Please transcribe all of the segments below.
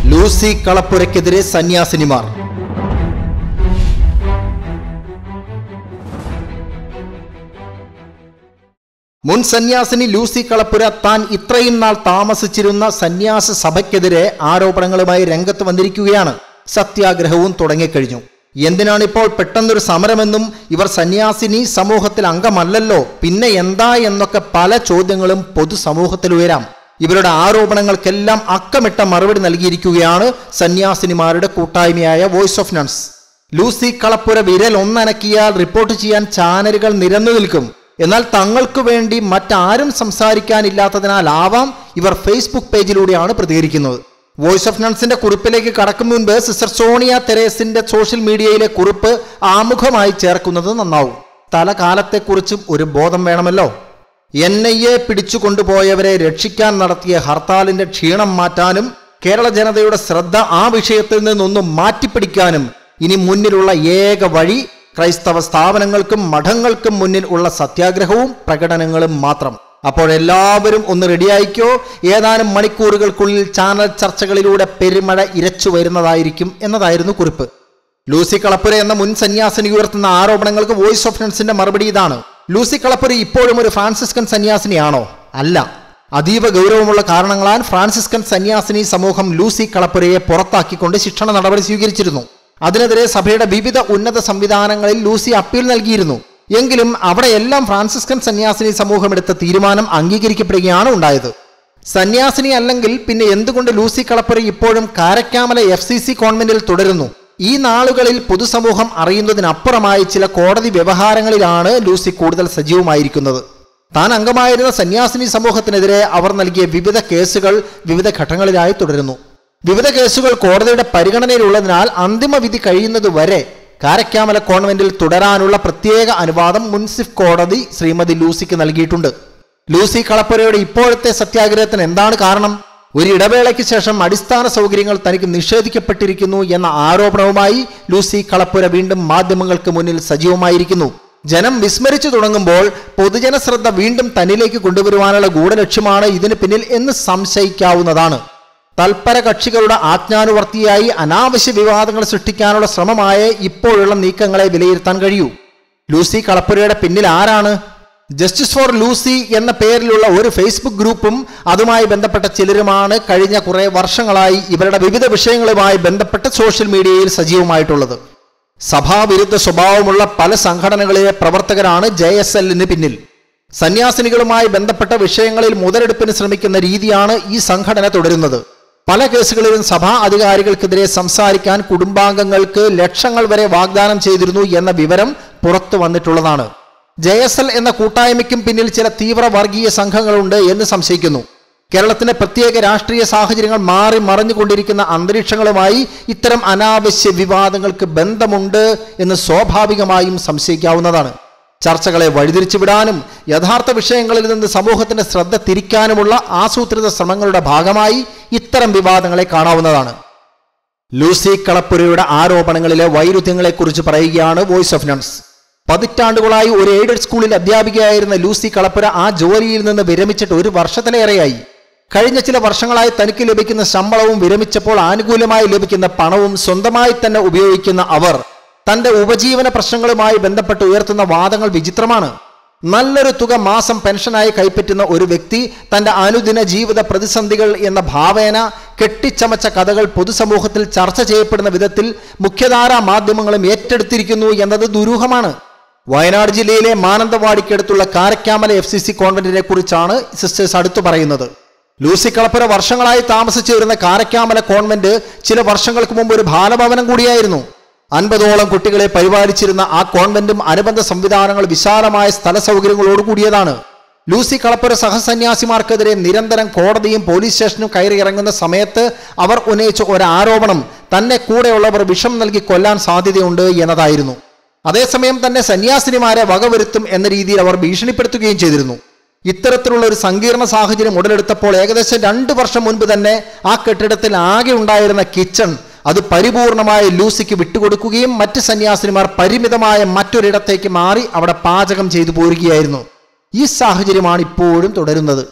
Lucy കളപ്പുരയ്ക്കെതിരെ സന്യാസിനിമാർ മുൻ സന്യാസിനി Lucy കളപ്പുര താൻ ഇത്രയും നാൾ താമസിച്ചിരുന്ന സന്യാസ സഭയ്ക്കെതിരെ ആരോപണങ്ങളുമായി രംഗത്ത് വന്നിരിക്കുകയാണ് സത്യാഗ്രഹവും തുടങ്ങിക്കഴിഞ്ഞു എന്തിനാണ് ഇപ്പോൾ പെട്ടെന്നൊരു സമരമെന്നും ഇവർ സന്യാസിനി സമൂഹത്തിൽ അംഗമല്ലല്ലോ പിന്നെ എന്താ എന്നൊക്കെ പല ചോദ്യങ്ങളും പൊതുസമൂഹത്തിൽ ഉയരാം ഇവരുടെ ആരോപണങ്ങൾക്കെല്ലാം അക്കമിട്ട മറുപടി നൽകിയിരിക്കുകയാണ് സന്യാസിനിമാരുടെ കൂട്ടായ്മയായ voice of nuns Lucy Kalappura വിരൽ ഒന്നനക്കിയാൽ റിപ്പോർട്ട് ചെയ്യാൻ ചാനലുകൾ നിരന്നു നിൽക്കും എന്നാൽ തങ്ങൾക്ക് വേണ്ടി മറ്റാരും സംസാരിക്കാനില്ലാത്തതിനാലാവാം ഇവർ ഫേസ്ബുക്ക് പേജിലൂടെയാണ് പ്രതികരിക്കുന്നത് വോയിസ് ഓഫ് നൺസിന്റെ കുറിപ്പിലേക്ക് കടക്കും മുൻപ് സിസ്റ്റർ സോണിയ തെരേസിന്റെ സോഷ്യൽ മീഡിയയിലെ കുറിപ്പ് ആമുഖമായി ചേർക്കുന്നത് നന്നാവും തലകാലത്തെക്കുറിച്ചും ഒരു ബോധം വേണമല്ലോ എൻ ഐ എ പിടിച്ചുകൊണ്ടുപോയവരെ രക്ഷിക്കാൻ നടത്തിയ ഹർത്താലിന്റെ ക്ഷീണം മാറ്റാനും കേരള ജനതയുടെ ശ്രദ്ധ ആ വിഷയത്തിൽ നിന്നൊന്നും മാറ്റിപ്പിടിക്കാനും ഇനി മുന്നിലുള്ള ഏക വഴി ക്രൈസ്തവ സ്ഥാപനങ്ങൾക്കും മഠങ്ങൾക്കും മുന്നിൽ ഉള്ള സത്യാഗ്രഹവും പ്രകടനങ്ങളും മാത്രം അപ്പോൾ എല്ലാവരും ഒന്ന് റെഡിയായിക്കോ ഏതാനും മണിക്കൂറുകൾക്കുള്ളിൽ ചാനൽ ചർച്ചകളിലൂടെ പെരുമഴ ഇരച്ചു വരുന്നതായിരിക്കും എന്നതായിരുന്നു കുറിപ്പ് ലൂസി കളപ്പുര എന്ന മുൻ സന്യാസിനി ഉയർത്തുന്ന ആരോപണങ്ങൾക്ക് വോയിസ് ഓഫ് ഫ്രണ്ട്സിന്റെ മറുപടി ഇതാണ് ലൂസി കളപ്പുര ഇപ്പോഴും ഒരു ഫ്രാൻസിസ്കൻ സന്യാസിനിയാണോ അല്ല അതീവ ഗൗരവമുള്ള കാരണങ്ങളാൽ ഫ്രാൻസിസ്കൻ സന്യാസിനി സമൂഹം ലൂസി കളപ്പുരയെ പുറത്താക്കിക്കൊണ്ട് ശിക്ഷണ നടപടി സ്വീകരിച്ചിരുന്നു അതിനെതിരെ സഭയുടെ വിവിധ ഉന്നത സംവിധാനങ്ങളിൽ ലൂസി അപ്പീൽ നൽകിയിരുന്നു എങ്കിലും അവിടെയെല്ലാം ഫ്രാൻസിസ്കൻ സന്യാസിനി സമൂഹം എടുത്ത തീരുമാനം അംഗീകരിക്കപ്പെടുകയാണ് ഉണ്ടായത് സന്യാസിനി അല്ലെങ്കിൽ പിന്നെ എന്തുകൊണ്ട് ലൂസി കളപ്പുര ഇപ്പോഴും കാരക്കാമല എഫ് സി സി കോൺവെന്റിൽ തുടരുന്നു ഈ നാളുകളിൽ പൊതുസമൂഹം അറിയുന്നതിനപ്പുറമായി ചില കോടതി വ്യവഹാരങ്ങളിലാണ് ലൂസി കൂടുതൽ സജീവമായിരിക്കുന്നത് താൻ അംഗമായിരുന്ന സന്യാസിനി സമൂഹത്തിനെതിരെ അവർ നൽകിയ വിവിധ കേസുകൾ വിവിധ ഘട്ടങ്ങളിലായി തുടരുന്നു വിവിധ കേസുകൾ കോടതിയുടെ പരിഗണനയിലുള്ളതിനാൽ അന്തിമ വിധി കഴിയുന്നതുവരെ കാരക്കാമല കോൺവെന്റിൽ തുടരാനുള്ള പ്രത്യേക അനുവാദം മുൻസിഫ് കോടതി ശ്രീമതി ലൂസിക്ക് നൽകിയിട്ടുണ്ട് ലൂസി കളപ്പുരയുടെ ഇപ്പോഴത്തെ സത്യാഗ്രഹത്തിന് എന്താണ് കാരണം ഒരു ഇടവേളയ്ക്ക് ശേഷം അടിസ്ഥാന സൗകര്യങ്ങൾ തനിക്ക് നിഷേധിക്കപ്പെട്ടിരിക്കുന്നു എന്ന ആരോപണവുമായി ലൂസി കളപ്പുര വീണ്ടും മാധ്യമങ്ങൾക്ക് മുന്നിൽ സജീവമായിരിക്കുന്നു ജനം വിസ്മരിച്ചു തുടങ്ങുമ്പോൾ പൊതുജന ശ്രദ്ധ വീണ്ടും തന്നിലേക്ക് കൊണ്ടുവരുവാനുള്ള ഗൂഢലക്ഷ്യമാണ് ഇതിന് പിന്നിൽ എന്ന് സംശയിക്കാവുന്നതാണ് തൽപര കക്ഷികളുടെ ആജ്ഞാനുവർത്തിയായി അനാവശ്യ വിവാദങ്ങൾ സൃഷ്ടിക്കാനുള്ള ശ്രമമായ ഇപ്പോഴുള്ള നീക്കങ്ങളെ വിലയിരുത്താൻ കഴിയൂ ലൂസി കളപ്പുരയുടെ പിന്നിൽ ആരാണ് ജസ്റ്റിസ് ഫോർ ലൂസി എന്ന പേരിലുള്ള ഒരു ഫേസ്ബുക്ക് ഗ്രൂപ്പും അതുമായി ബന്ധപ്പെട്ട ചിലരുമാണ് കഴിഞ്ഞ കുറെ വർഷങ്ങളായി ഇവരുടെ വിവിധ വിഷയങ്ങളുമായി ബന്ധപ്പെട്ട് സോഷ്യൽ മീഡിയയിൽ സജീവമായിട്ടുള്ളത് സഭാവിരുദ്ധ സ്വഭാവമുള്ള പല സംഘടനകളിലെ പ്രവർത്തകരാണ് ജെ എസ് എല്ലിന് പിന്നിൽ സന്യാസിനികളുമായി ബന്ധപ്പെട്ട വിഷയങ്ങളിൽ മുതലെടുപ്പിന് ശ്രമിക്കുന്ന രീതിയാണ് ഈ സംഘടന തുടരുന്നത് പല കേസുകളിലും സഭാ അധികാരികൾക്കെതിരെ സംസാരിക്കാൻ കുടുംബാംഗങ്ങൾക്ക് ലക്ഷങ്ങൾ വരെ വാഗ്ദാനം ചെയ്തിരുന്നു എന്ന വിവരം പുറത്തു വന്നിട്ടുള്ളതാണ് ജെ എസ് എൽ എന്ന കൂട്ടായ്മയ്ക്കും പിന്നിൽ ചില തീവ്ര വർഗീയ സംഘങ്ങളുണ്ട് എന്ന് സംശയിക്കുന്നു കേരളത്തിന്റെ പ്രത്യേക രാഷ്ട്രീയ സാഹചര്യങ്ങൾ മാറി മറഞ്ഞുകൊണ്ടിരിക്കുന്ന അന്തരീക്ഷങ്ങളുമായി ഇത്തരം അനാവശ്യ വിവാദങ്ങൾക്ക് ബന്ധമുണ്ട് എന്ന് സ്വാഭാവികമായും സംശയിക്കാവുന്നതാണ് ചർച്ചകളെ വഴിതിരിച്ചു വിടാനും യഥാർത്ഥ വിഷയങ്ങളിൽ നിന്ന് സമൂഹത്തിന്റെ ശ്രദ്ധ തിരിക്കാനുമുള്ള ആസൂത്രിത ശ്രമങ്ങളുടെ ഭാഗമായി ഇത്തരം വിവാദങ്ങളെ കാണാവുന്നതാണ് ലൂസി കളപ്പുരയുടെ ആരോപണങ്ങളിലെ വൈരുദ്ധ്യങ്ങളെക്കുറിച്ച് പറയുകയാണ് വോയിസ് ഓഫ് നൺസ് പതിറ്റാണ്ടുകളായി ഒരു എയ്ഡഡ് സ്കൂളിൽ അധ്യാപികയായിരുന്ന ലൂസി കളപ്പുര ആ ജോലിയിൽ നിന്ന് വിരമിച്ചിട്ട് ഒരു വർഷത്തിലേറെയായി കഴിഞ്ഞ ചില വർഷങ്ങളായി തനിക്ക് ലഭിക്കുന്ന ശമ്പളവും വിരമിച്ചപ്പോൾ ആനുകൂല്യമായി ലഭിക്കുന്ന പണവും സ്വന്തമായി തന്നെ ഉപയോഗിക്കുന്ന അവർ തന്റെ ഉപജീവന പ്രശ്നങ്ങളുമായി ബന്ധപ്പെട്ട് ഉയർത്തുന്ന വാദങ്ങൾ വിചിത്രമാണ് നല്ലൊരു തുക മാസം പെൻഷനായി കൈപ്പറ്റുന്ന ഒരു വ്യക്തി തന്റെ അനുദിന ജീവിത പ്രതിസന്ധികൾ എന്ന ഭാവേന കെട്ടിച്ചമച്ച കഥകൾ പൊതുസമൂഹത്തിൽ ചർച്ച ചെയ്യപ്പെടുന്ന വിധത്തിൽ മുഖ്യധാരാ മാധ്യമങ്ങളും ഏറ്റെടുത്തിരിക്കുന്നു എന്നത് ദുരൂഹമാണ് വയനാട് ജില്ലയിലെ മാനന്തവാടിക്കടുത്തുള്ള കാരക്കാമല എഫ് സി സി കോൺവെന്റിനെ കുറിച്ചാണ് സിസ്റ്റേഴ്സ് അടുത്തു പറയുന്നത് ലൂസി കളപ്പുര വർഷങ്ങളായി താമസിച്ചു വരുന്ന കാരക്കാമല കോൺവെന്റ് ചില വർഷങ്ങൾക്ക് മുമ്പ് ഒരു ബാലഭവനം കൂടിയായിരുന്നു അൻപതോളം കുട്ടികളെ പരിപാലിച്ചിരുന്ന ആ കോൺവെന്റും അനുബന്ധ സംവിധാനങ്ങൾ വിശാലമായ സ്ഥല സൗകര്യങ്ങളോട് കൂടിയതാണ് ലൂസി കളപ്പുര സഹസന്യാസിമാർക്കെതിരെ നിരന്തരം കോടതിയും പോലീസ് സ്റ്റേഷനും കയറിയിറങ്ങുന്ന സമയത്ത് അവർ ഉന്നയിച്ച ഒരു ആരോപണം തന്നെ കൂടെയുള്ളവർ വിഷം നൽകി കൊല്ലാൻ സാധ്യതയുണ്ട് എന്നതായിരുന്നു അതേസമയം തന്നെ സന്യാസിനിമാരെ വകവരുത്തും എന്ന രീതിയിൽ അവർ ഭീഷണിപ്പെടുത്തുകയും ചെയ്തിരുന്നു ഇത്തരത്തിലുള്ള ഒരു സങ്കീർണ സാഹചര്യം ഉടലെടുത്തപ്പോൾ ഏകദേശം രണ്ട് വർഷം മുൻപ് തന്നെ ആ കെട്ടിടത്തിൽ ആകെ ഉണ്ടായിരുന്ന കിച്ചൺ അത് പരിപൂർണമായ ലൂസിക്ക് വിട്ടുകൊടുക്കുകയും മറ്റ് സന്യാസിനിമാർ പരിമിതമായ മറ്റൊരിടത്തേക്ക് മാറി അവിടെ പാചകം ചെയ്തു പോരുകയായിരുന്നു ഈ സാഹചര്യമാണ് ഇപ്പോഴും തുടരുന്നത്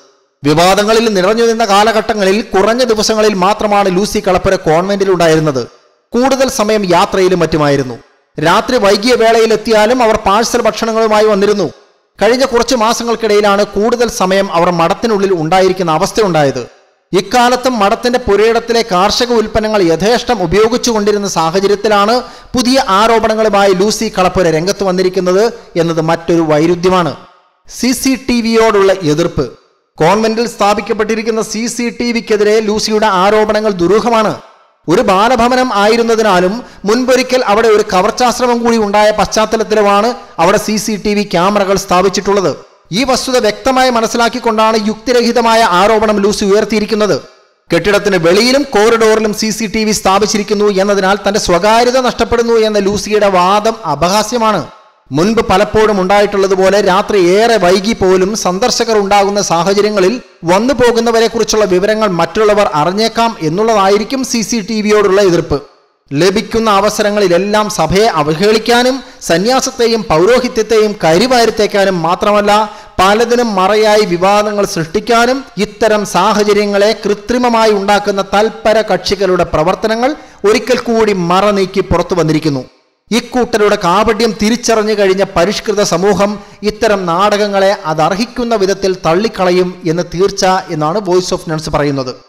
വിവാദങ്ങളിൽ നിറഞ്ഞു നിന്ന കാലഘട്ടങ്ങളിൽ കുറഞ്ഞ ദിവസങ്ങളിൽ മാത്രമാണ് ലൂസി കളപ്പുര കോൺവെന്റിൽ ഉണ്ടായിരുന്നത് കൂടുതൽ സമയം യാത്രയിലും മറ്റുമായിരുന്നു രാത്രി വൈകിയ വേളയിൽ എത്തിയാലും അവർ പാഴ്സൽ ഭക്ഷണങ്ങളുമായി വന്നിരുന്നു കഴിഞ്ഞ കുറച്ച് മാസങ്ങൾക്കിടയിലാണ് കൂടുതൽ സമയം അവർ മഠത്തിനുള്ളിൽ ഉണ്ടായിരിക്കുന്ന അവസ്ഥയുണ്ടായത് ഇക്കാലത്തും മഠത്തിന്റെ പുരയിടത്തിലെ കാർഷിക ഉൽപ്പന്നങ്ങൾ യഥേഷ്ടം ഉപയോഗിച്ചുകൊണ്ടിരുന്ന സാഹചര്യത്തിലാണ് പുതിയ ആരോപണങ്ങളുമായി ലൂസി കളപ്പുര രംഗത്ത് വന്നിരിക്കുന്നത് എന്നത് മറ്റൊരു വൈരുദ്ധ്യമാണ് സി സി ടി വിയോടുള്ള എതിർപ്പ് കോൺവെന്റിൽ സ്ഥാപിക്കപ്പെട്ടിരിക്കുന്ന സി സി ടി വിക്കെതിരെ ലൂസിയുടെ ആരോപണങ്ങൾ ദുരൂഹമാണ് ഒരു ബാലഭവനം ആയിരുന്നതിനാലും മുൻപൊരിക്കൽ അവിടെ ഒരു കവർച്ചാശ്രമം കൂടി ഉണ്ടായ പശ്ചാത്തലത്തിലുമാണ് അവിടെ സി സി ടി വി ക്യാമറകൾ സ്ഥാപിച്ചിട്ടുള്ളത് ഈ വസ്തുത വ്യക്തമായി മനസ്സിലാക്കിക്കൊണ്ടാണ് യുക്തിരഹിതമായ ആരോപണം ലൂസി ഉയർത്തിയിരിക്കുന്നത് കെട്ടിടത്തിന് വെളിയിലും കോറിഡോറിലും സി സി ടി വി സ്ഥാപിച്ചിരിക്കുന്നു എന്നതിനാൽ തന്റെ സ്വകാര്യത നഷ്ടപ്പെടുന്നു എന്ന ലൂസിയുടെ വാദം അപഹാസ്യമാണ് മുൻപ് പലപ്പോഴും ഉണ്ടായിട്ടുള്ളതുപോലെ രാത്രി ഏറെ വൈകി പോലും സന്ദർശകർ ഉണ്ടാകുന്ന സാഹചര്യങ്ങളിൽ വന്നു പോകുന്നവരെ കുറിച്ചുള്ള വിവരങ്ങൾ മറ്റുള്ളവർ അറിഞ്ഞേക്കാം എന്നുള്ളതായിരിക്കും സി സി ടി വിയോടുള്ള എതിർപ്പ് ലഭിക്കുന്ന അവസരങ്ങളിലെല്ലാം സഭയെ അവഹേളിക്കാനും സന്യാസത്തെയും പൗരോഹിത്യത്തെയും കരിവാരിത്തേക്കാനും മാത്രമല്ല പലതിനും മറയായി വിവാദങ്ങൾ സൃഷ്ടിക്കാനും ഇത്തരം സാഹചര്യങ്ങളെ കൃത്രിമമായി ഉണ്ടാക്കുന്ന തൽപര കക്ഷികളുടെ പ്രവർത്തനങ്ങൾ ഒരിക്കൽ കൂടി മറ നീക്കി പുറത്തു വന്നിരിക്കുന്നു ഇക്കൂട്ടരുടെ കാപട്യം തിരിച്ചറിഞ്ഞു കഴിഞ്ഞ പരിഷ്കൃത സമൂഹം ഇത്തരം നാടകങ്ങളെ അതർഹിക്കുന്ന വിധത്തിൽ തള്ളിക്കളയും എന്ന് തീർച്ച എന്നാണ് വോയിസ് ഓഫ് നൺസ് പറയുന്നത്